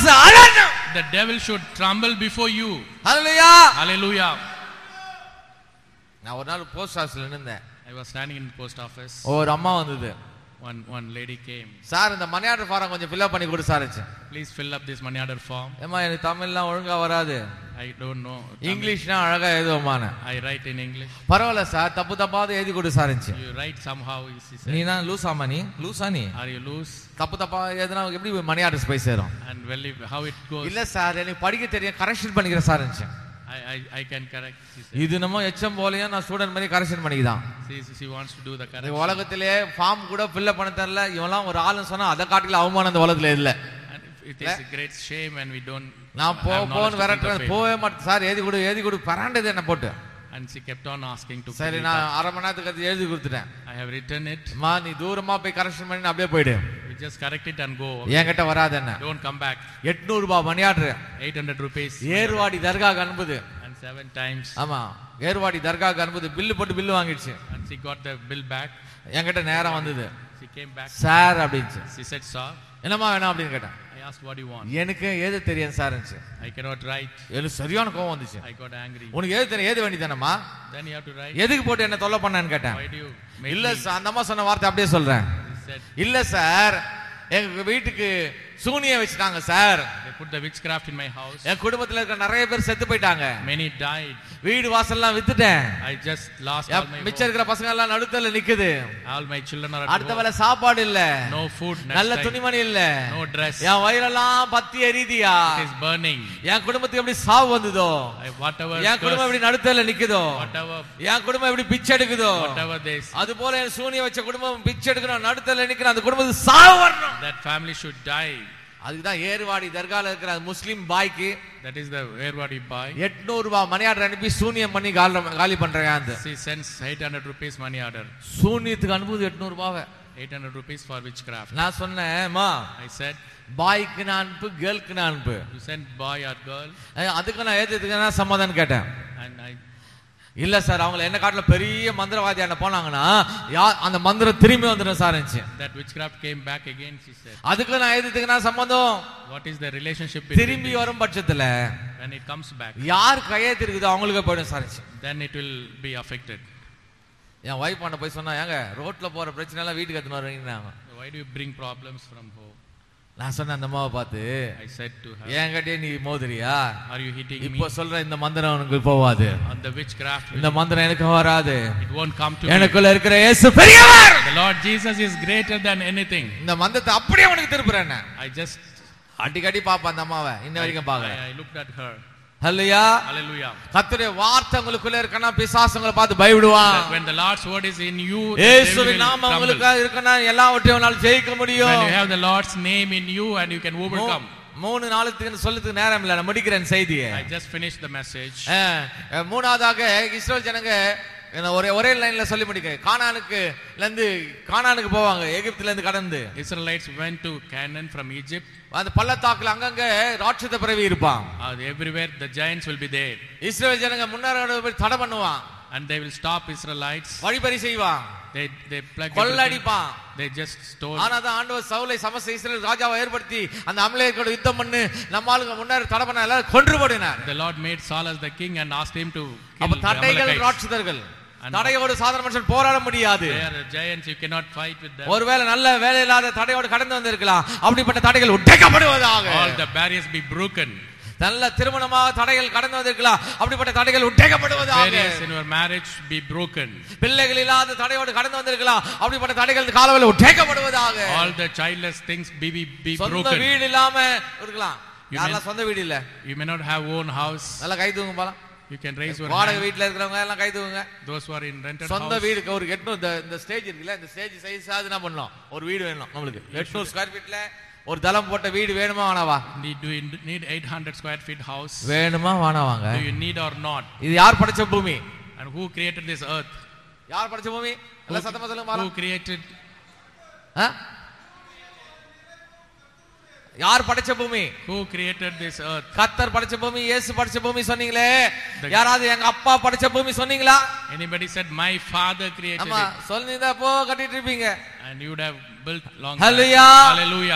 பிசாசு அழணும் The devil should tremble before you. Hallelujah Hallelujah. நான் ஒரு நாள் போஸ்ட் ஆஃபீஸ்ல நின்றேன் I was standing in the post office. ஒரு அம்மா வந்தது One, one lady came. Sir இந்த மணி ஆர்டர் ஃபாரம் கொஞ்சம் ஃபில்அப் பண்ணி கொடு sir Please fill up this money order form. ஏமா எனக்கு தமிழ்லாம் ஒழுங்கா வராது I don't know. இங்கிலீஷ்னா அழகா எழுதுவோமான I write in English. பரவாயில்ல சார் தப்பு தப்பாவது எழுதி கொடு sir You write somehow, she said. நீ தான் லூசாமா நீ லூசா நீ Are you loose? தப்பு தப்பா எதுனா எப்படி மணி ஆர்டர்ஸ் போய் சேரும் And well, if, how it goes, இல்ல சார் எனக்கு படிக்க தெரியும் கரெக்ஷன் பண்ணிக்கிறேன் sir I, I, I can correct. She said. இது நம்ம எச்சம் போலயும் நான் ஸ்டூடெண்ட் மாதிரி கரெக்ஷன் பண்ணிக்கிதான் She, she wants to do the இந்த correction. உலகத்திலே ஃபார்ம் கூட ஃபில்அப் பண்ண தெரியல இவன்லாம் ஒரு ஆளுன்னு சொன்னா அதை காட்டில அவமானம் இந்த உலகத்துல இல்ல And it is a great shame when we don't நான் போ have knowledge போன்னு to think of விரட்டுறேன் it. போவே மாட்டேன் சார் எழுதி கொடு எழுதி கொடு பராண்டது என்ன போட்டு And she kept on asking to சரி fill it நான் up. அரை மணி நேரத்துக்கு அது எழுதி கொடுத்துட்டேன் I have written it. அம்மா நீ தூரமா போய் கரெக்ஷன் பண்ணி நான் அப்படியே போயிடு You just correct it and go. என்கிட்ட வராது என்ன Don't come back. எட்நூறு ரூபாய் மணியாடுற 800 rupees. ஏர்வாடி தர்காக்கு அனுப்புது And seven times. ஆமா ஏர்வாடி தர்காக்கு அனுப்புது பில்லு போட்டு பில்லு வாங்கிடுச்சு And she got the bill back. என்கிட்ட நேரம் வந்தது She came back. சார் அப்படின்ச்சு She said, Sir, என்னம்மா வேணும் அப்படின்னு கேட்டேன் I asked what do you want. எனக்கு ஏது தெரியும் சார் I cannot write. எனக்கு சரியான கோவம் வந்துச்சு I got angry. உனக்கு ஏது தெரியும் ஏது வேண்டியதானம்மா Then you have to write. எதுக்கு போட்டு என்ன தொல்லை பண்ணான்னு கேட்டேன் Why do you make இல்ல me? சார் அந்த அம்மா சொன்ன வார்த்தை அப்படியே சொல்றேன் She said, இல்ல சார் எங்க வீட்டுக்கு சூனிய வச்சுட்டாங்க sir They put the witchcraft in my house. என் குடும்பத்துல இருக்க நிறைய பேர் செத்து போயிட்டாங்க Many died. வீடு வாசல்லாம் வித்துட்டேன் I just lost all N my மிச்சம் இருக்கிற பசங்க எல்லாம் நடுத்தல நிக்குது home. All my children are at அடுத்த home. வேலை சாப்பாடு இல்ல No food. நல்ல Next time. துணிமணி இல்ல No dress. என் வயிறெல்லாம் பத்தி எரியுதியா It is burning. என் குடும்பத்துக்கு எப்படி சாவு வந்ததோ I, whatever என் குடும்பம் curse, எப்படி நடுத்தல நிக்குதோ whatever, என் குடும்பம் எப்படி பிச்சை எடுக்குதோ whatever they அது போல என் சூனிய வச்ச குடும்பம் பிச்சை எடுக்கணும் நடுத்தல நிக்கணும் அந்த குடும்பத்துக்கு சாவு வரணும் that family should die. அதுக்குதான் ஏர்வாடி தர்கால இருக்கிற அந்த முஸ்லிம் பாய்க்கு That is the where what you buy. எட்நூறு ரூபாய் மணி ஆர்டர் அனுப்பி சூனியம் பண்ணி காலி காலி பண்றேன் அந்த She sends 800 rupees money order. சூனியத்துக்கு அனுப்புது எட்நூறு ரூபாவை 800 rupees for witchcraft. நான் சொன்னேன் மா I said, பாய்க்கு நான் அனுப்பு கேர்ளுக்கு நான் அனுப்பு you send boy or girl. அஹ் அதுக்கு நான் ஏத்துக்கு நான் சமாதானம் கேட்டேன் And I, இல்ல சார் அவங்கள என்ன காட்டுல பெரிய மந்திரவாதியான போனாங்கன்னா யா அந்த மந்திரம் திரும்பி வந்துடும் சார் இருந்துச்சு that witchcraft came back again, she said. அதுக்கு நான் எதுக்குன்னா சம்மந்தம் What is the relationship between திரும்பி these? வரும் பட்சத்துல When it comes back, யார் கையெழுத்து இருக்குதோ அவங்களுக்கு போயிடும் சார் இருந்துச்சு. then it will be affected. என் ஒய்ஃப் பண்ண போய் சொன்னா ஏங்க ரோட்ல போற பிரச்சனை எல்லாம் வீட்டுக்கு எடுத்துன்னு வருவீங்க Why do you bring problems from home? நான் சொன்னேன் அந்த அம்மாவை பார்த்து I said to her, என்கிட்டயே நீ மோதுறியா Are you hitting இப்போ me? சொல்ற இந்த மந்திரம் உனக்கு போவாது On the witchcraft, இந்த மந்திரம் எனக்கு வராது it won't come to me. எனக்குள்ள இருக்கிற இயேசு பெரியவர் The Lord Jesus is greater than anything. இந்த மந்திரத்தை அப்படியே உனக்கு திருப்புறேன் I just, அடிக்கடி பாப்பேன் அந்த அம்மாவை இன்ன வரைக்கும் பாக்கல I, I looked at her. ஹல்லையா Hallelujah. கத்துடைய வார்த்தை உங்களுக்குள்ள இருக்கனா பிசாசுங்களை பார்த்து பயப்படுவான் That when the Lord's word is in you, the devil இயேசுவின் will நாமம் tremble. உங்களுக்கு இருக்கனா எல்லாவற்றையும் உன்னால ஜெயிக்க முடியும் When you have the Lord's name in you and you can overcome. மூ- மூணு நாளுக்கு சொல்லுறதுக்கு நேரம் இல்ல நான் முடிக்கிறேன் செய்தியை I just finished the message. அஹ், அஹ், மூணாவதாக இஸ்ரேல் ஜனங்க என்ன ஒரே ஒரே லைன்ல சொல்லி முடிக்க கானானுக்கு இருந்து கானானுக்கு போவாங்க எகிப்துல இருந்து கடந்து Israelites went to Canaan from Egypt. அந்த பள்ளத்தாக்குல அங்கங்க ராட்சத பிறவி இருப்பான் Uh, everywhere the giants will be there. Israel ஜனங்க முன்னேற போய் தடை பண்ணுவான் And they will stop Israelites. வழிபறி செய்வான் They, they plug everything. கொள்ளடிப்பான் They just stole. ஆனா தான் ஆண்டவர் சவுலை சமஸ்த இஸ்ரேல் ராஜாவை ஏற்படுத்தி அந்த அமலேயர்களோட யுத்தம் பண்ணு நம்ம ஆளுங்க முன்னேற தடை பண்ண எல்லாரும் கொன்று போடினார் The Lord made Saul as the king and asked him to அப்ப kill the தடைகள் Amalekites. ராட்சதர்கள் And- தடையோடு சாதாரண மனுஷன் போராட முடியாது They are giants, you cannot fight with them. ஒருவேளை நல்ல வேலை இல்லாத தடையோடு கடந்து வந்திருக்கலாம் அப்படிப்பட்ட தடைகள் உடைக்கப்படுவதாக All the barriers be broken. நல்ல திருமணமாக தடைகள் கடந்து வந்திருக்கலாம் அப்படிப்பட்ட தடைகள் உடைக்கப்படுவதாக Barriers in your marriage be broken. பிள்ளைகள் இல்லாத தடையோடு கடந்து வந்திருக்கலாம் அப்படிப்பட்ட தடைகள் காலவில் உடைக்கப்படுவதாக All the childless things be, be, be சொந்த broken. வீடு இல்லாம இருக்கலாம் You யாரெல்லாம் சொந்த வீடு இல்ல You may not have own house. நல்லா கை தூங்க போலாம் You can raise your வாடகை hand. வீட்டுல இருக்கிறவங்க எல்லாம் கை தூங்குங்க Those who are in rented சொந்த house. வீடுக்கு ஒரு எட்நூறு இந்த- இந்த ஸ்டேஜ் இருக்குல்ல இந்த ஸ்டேஜ் சைஸ் அது என்ன பண்ணலாம் ஒரு வீடு வேணும் நம்மளுக்கு எட்நூறு ஸ்கொயர் ஃபீட்ல ஒரு தளம் போட்ட வீடு வேணுமா வேணாவா Need, do you need 800 square feet house? வேணுமா வேணாவாங்க Do you need or not? இது யார் படைச்ச பூமி And who created this earth? யார் படைச்ச பூமி எல்லாம் சத்தமா சொல்லுங்க Who பாருங்க created? ஆ? யார் படைச்ச பூமி Who created this earth? கத்தர் படைச்ச பூமி இயேசு படைச்ச பூமி சொன்னீங்களே The- யாராவது எங்க அப்பா படைச்ச பூமி சொன்னீங்களா Anybody said my father created ஆமா it? சொல்லிருந்தா போ கட்டிட்டு இருப்பீங்க And you would have built long. Hallelujah. Hallelujah.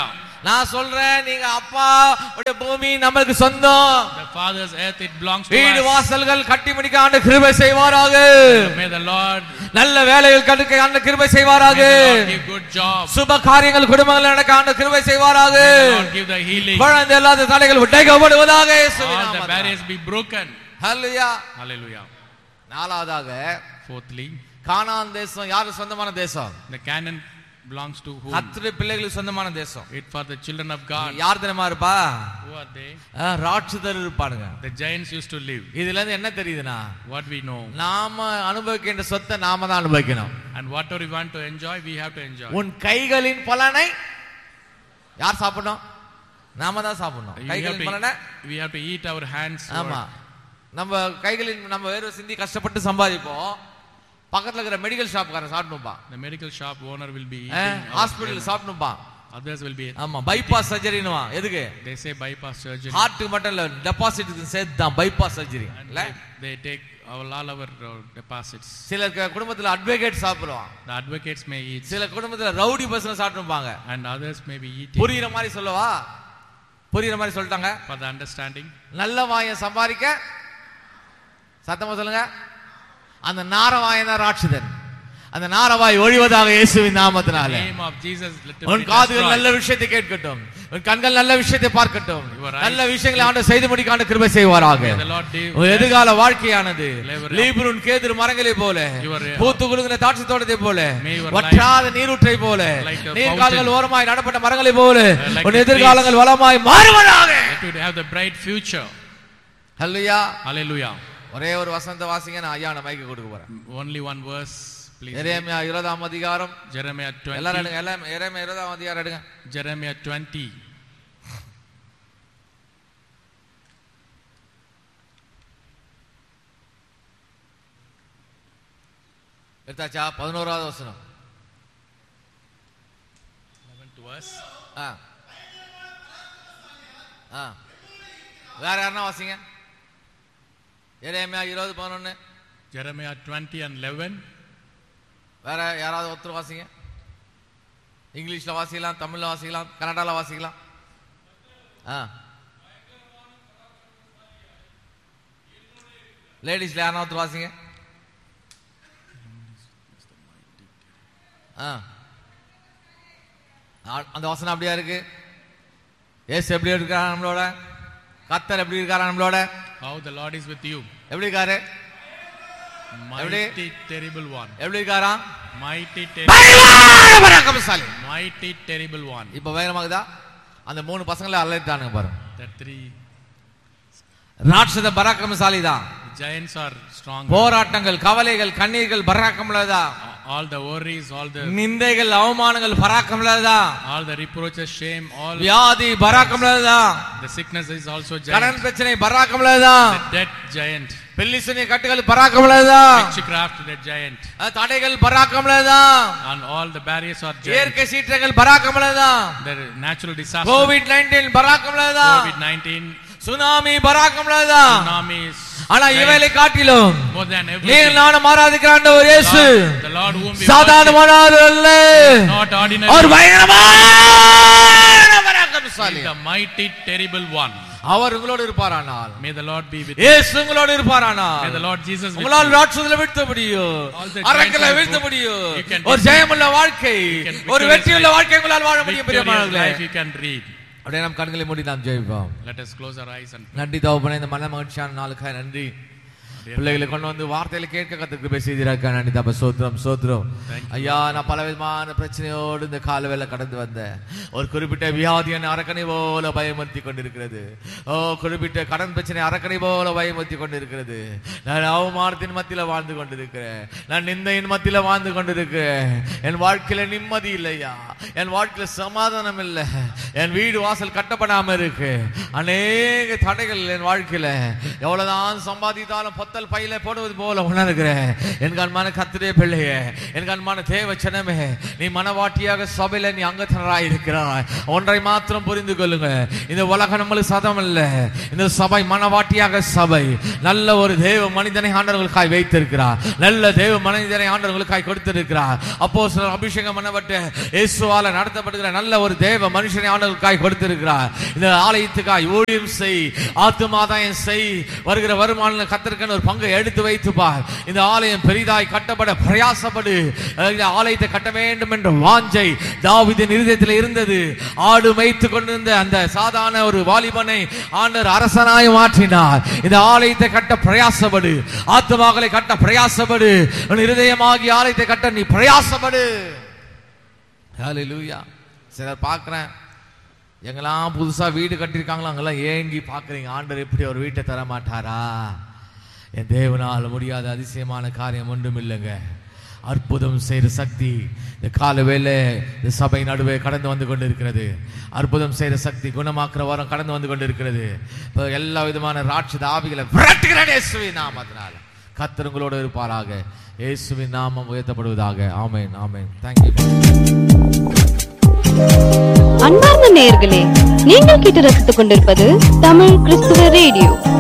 நான் சொல்றேன் நீங்க அப்பா உடைய பூமி நம்மளுக்கு சொந்தம் The Father's earth, it belongs to வீடு us. வாசல்கள் கட்டி முடிக்க ஆண்டு கிருபை செய்வாராக May the Lord, நல்ல வேலைகள் கடுக்க ஆண்டு கிருபை செய்வாராக may the Lord give good jobs. சுப காரியங்கள் குடும்பங்கள் நடக்க ஆண்டு கிருபை செய்வாராக May the Lord give the healing. குழந்தை இல்லாத தடைகள் உடைக்கப்படுவதாக இயேசுவின் All the நாமத்தினாலே. barriers be broken. Hallelujah Hallelujah. நாலாவதாக Fourthly, கானான் தேசம் யாரு சொந்தமான தேசம் the Canaan belongs to whom? கர்த்தருடைய பிள்ளைகளுக்கு சொந்தமான தேசம் It for the children of God. யார் தினமா இருப்பா Who are they? ஆ, ராட்சதர் இருப்பானுங்க The giants used to live. இதுல இருந்து என்ன தெரியுதுன்னா What we know. நாம அனுபவிக்கின்ற சொத்தை நாம தான் அனுபவிக்கணும் And whatever we want to enjoy, we have to enjoy. உன் கைகளின் பலனை யார் சாப்பிடணும் நாம தான் சாப்பிடணும் We have, கைகளின் பலனை to, we have to eat our hands. ஆமா நம்ம கைகளின் நம்ம வேறு சிந்தி கஷ்டப்பட்டு சம்பாதிப்போம் பக்கத்துல இருக்கிற மெடிக்கல் ஷாப்காரன் சாப்பிடணும்பா The medical shop owner will be eating. our hospital சாப்பிடணும்பா Others will be. ஆமா பைபாஸ் சர்ஜரினுவா எதுக்கு They say bypass surgery. ஹார்ட்டுக்கு மட்டும் இல்ல டெபாசிட்டுக்கு சேர்த்து தான் பைபாஸ் சர்ஜரி And இல்ல they, they take all, all our uh, deposits. சில க- குடும்பத்துல அட்வொகேட் சாப்பிடுவான் The advocates may eat. சில குடும்பத்துல ரவுடி பசங்க சாப்பிட்டுப்பாங்க And others may be eating. புரியுற மாதிரி சொல்லவா புரியுற மாதிரி சொல்லிட்டாங்க For the understanding. நல்ல வாயை சம்பாதிக்க சத்தமா சொல்லுங்க அந்த நாரவாயன் தான் ராட்சதன் அந்த நாரவாய் ஒழிவதாக இயேசுவின் The நாமத்தினால name of Jesus. Let it உன் be காதுகள் destroyed. நல்ல விஷயத்தை கேட்கட்டும் உன் கண்கள் நல்ல விஷயத்தை பார்க்கட்டும் Your eyes- நல்ல விஷயங்களை ஆண்டு செய்து முடிக்க ஆண்டு கிருபை செய்வாராக May the Lord do. உன் எதிர்கால வாழ்க்கையானது Live- லீபனுன் கேதுரு மரங்களை போல Your- பூத்து குலுங்கின தாட்சி தோட்டத்தை போல May your வற்றாத நீரூற்றை போல Like a நீர்கால்கள் fountain. ஓரமாய் நடப்பட்ட மரங்களை போல like உன் a எதிர்காலங்கள் வளமாய் மாறுவதாக Let it have the bright future. Hallelujah Hallelujah. ஒரே ஒரு வசந்த வாசிங்க நான் ஐயா நான் மைக்கு கொடுக்க போறேன் Only one verse, please. எரேமியா இருபதாம் அதிகாரம் Jeremiah எல்லாரும் 20. எடுங்க எல்லாம் எரேமியா இருபதாம் அதிகாரம் எடுங்க Jeremiah 20. எடுத்தாச்சா பதினோராவது வசனம் 11th verse. ஆ ஆ வேற யாருன்னா வாசிங்க எரேமியா இருபது பதினொன்னு Jeremiah 20 and 11. வேற யாராவது ஒருத்தர் வாசிங்க இங்கிலீஷ்ல வாசிக்கலாம் தமிழ்ல வாசிக்கலாம் கன்னடால வாசிக்கலாம் ஆ லேடிஸ்ல யாரா ஒருத்தர் வாசிங்க ஆ ஆ- அந்த வசனம் அப்படியா இருக்கு ஏசு எப்படி இருக்காரா நம்மளோட கத்தர் எப்படி இருக்காரா நம்மளோட How the Lord is with you. எப்படி இருக்காரு Mighty, terrible one. எப்படி இருக்காரா Mighty, ter- பயங்கர பராக்கிரமசாலி mighty, terrible one. இப்ப பயங்கரமாகுதா அந்த மூணு பசங்களை அலறிட்டானுங்க பாருங்க The three ராட்சத பராக்கிரமசாலி தான் giants are strong. போராட்டங்கள் கவலைகள் கண்ணீர்கள் பராக்கிரமலதா All the worries, all the நிந்தைகள் அவமானங்கள் பராக்கிரமலதா all the reproaches, shame, all வியாதி பராக்கிரமலதா the sickness is also கடன் giant. பிரச்சனை பராக்கிரமலதா The death giant. பெல்லிசுனி கட்டுகள் பராக்கிரமலதா Witchcraft, the giant. தடைகள் பராக்கிரமலதா And all the barriers are giant. இயற்கை சீற்றங்கள் பராக்கிரமலதா The natural disaster. COVID nineteen பராக்கிரமலதா COVID-19, சுனாமி பராக்கிரமலதா tsunamis. ஆனா giant. இவைகளை காட்டிலும் More than நீங்க everything. நானும் ஆராதிக்கிற ஆண்டவர் இயேசு Lord- the Lord whom we worship, சாதாரணமானவர் அல்ல not ordinary, அவர் பயங்கரமான பராக்கிரமசாலி the mighty, terrible one. அவர் உங்களோடு இருப்பாரானால் May the Lord be with you. இயேசு உங்களோடு May இருப்பாரானால் the Lord Jesus with உங்களால் you. ராட்சதல வீழ்த்த முடியும் All the அரக்கல giants வீழ்த்த are முடியும் You can ஒரு defeat- ஜெயமுள்ள வாழ்க்கை You can ஒரு victorious வெற்றியுள்ள life. வாழ்க்கை உங்களால் வாழ முடியும் Victorious பிரியமானவர்களே life you can read. அப்படியே நம் கண்களை மூடி நாம் ஜெயிப்போம் Let us close our eyes and நன்றி தகப்பனே இந்த மன மகிழ்ச்சியான நாளுக்காக நன்றி பிள்ளைகளை கொண்டு வந்து வார்த்தையில கேட்க கத்துக்கு பேசி செய்திருக்க நன்றி தப்ப சோத்திரம் சோத்திரம் Thank you. ஐயா நான் பல விதமான பிரச்சனையோடு இந்த காலவேளை கடந்து வந்தேன் ஒரு குறிப்பிட்ட வியாதி என்னை அரக்கனை போல பயமுறுத்தி கொண்டிருக்கிறது ஓ குறிப்பிட்ட கடன் பிரச்சனை அரக்கனை போல பயமுறுத்தி கொண்டிருக்கிறது நான் அவமானத்தின் மத்தியில வாழ்ந்து கொண்டிருக்கிறேன் நான் நிந்தையின் மத்தியில வாழ்ந்து கொண்டிருக்கிறேன் என் வாழ்க்கையில நிம்மதி இல்லையா என் வாழ்க்கையில சமாதானம் இல்லை என் வீடு வாசல் கட்டப்படாம இருக்கு அநேக தடைகள் என் வாழ்க்கையில எவ்வளவுதான் சம்பாதித்தாலும் பத்த பத்தல் பையில போடுவது போல உணர்கிறேன் என் கண்மான கத்திரே பிள்ளையே என் கண்மான தேவச்சனமே நீ மனவாட்டியாக சபையில நீ அங்கத்தனராய் இருக்கிறாய் ஒன்றை மாத்திரம் புரிந்து கொள்ளுங்க இந்த உலகம் நம்மளுக்கு சதம் இல்ல இந்த சபை மனவாட்டியாக சபை நல்ல ஒரு தேவ மனிதனை ஆண்டவர்களுக்காய் வைத்திருக்கிறார் நல்ல தேவ மனிதனை ஆண்டவர்களுக்காய் கொடுத்திருக்கிறார் அப்போ அபிஷேகம் பண்ணப்பட்டு இயேசுவால நடத்தப்படுகிற நல்ல ஒரு தேவ மனுஷனை ஆண்டவர்களுக்காய் கொடுத்திருக்கிறார் இந்த ஆலயத்துக்காய் ஊழியம் செய் ஆத்துமாதாயம் செய் வருகிற வருமான கத்திருக்கன்னு ஒரு பங்கை எடுத்து வைத்து பார் இந்த ஆலயம் பெரிதாய் கட்டப்பட பிரயாசப்படு அஹ் இந்த ஆலயத்தை கட்ட வேண்டும் என்ற வாஞ்சை தாவீதின் இருதயத்தில் இருந்தது ஆடு மேய்த்து கொண்டிருந்த அந்த சாதாரண ஒரு வாலிபனை ஆண்டவர் அரசனாய் மாற்றினார் இந்த ஆலயத்தை கட்ட பிரயாசப்படு ஆத்துமாக்களை கட்ட பிரயாசப்படு உன் இருதயமாகி ஆலயத்தை கட்ட நீ பிரயாசப்படு ஹalleluya சிலர் பார்க்கிறேன் எங்கெல்லாம் புதுசா வீடு கட்டியிருக்காங்களோ அங்கெல்லாம் ஏங்கி பார்க்குறீங்க ஆண்டவர் எப்படி ஒரு வீட்டை தர மாட்டாரா என் தேவனால் முடியாத அதிசயமான காரியம் ஒன்றும் இல்லைங்க அற்புதம் செய்கிற சக்தி இந்த கால வேலை இந்த சபை நடுவே கடந்து வந்து கொண்டு இருக்கிறது அற்புதம் செய்கிற சக்தி குணமாக்குற வாரம் கடந்து வந்து கொண்டு இருக்கிறது இப்போ எல்லா விதமான ராட்சத ஆவிகளை விரட்டுகிறேன் இயேசுவின் நாமத்தினால கர்த்தர் உங்களோடு இருப்பாராக இயேசுவின் நாமம் உயர்த்தப்படுவதாக ஆமென் ஆமென் தேங்க்யூ அன்பார்ந்த நேயர்களே நீங்கள் கேட்டு ரசித்துக் கொண்டிருப்பது தமிழ் கிறிஸ்துவ ரேடியோ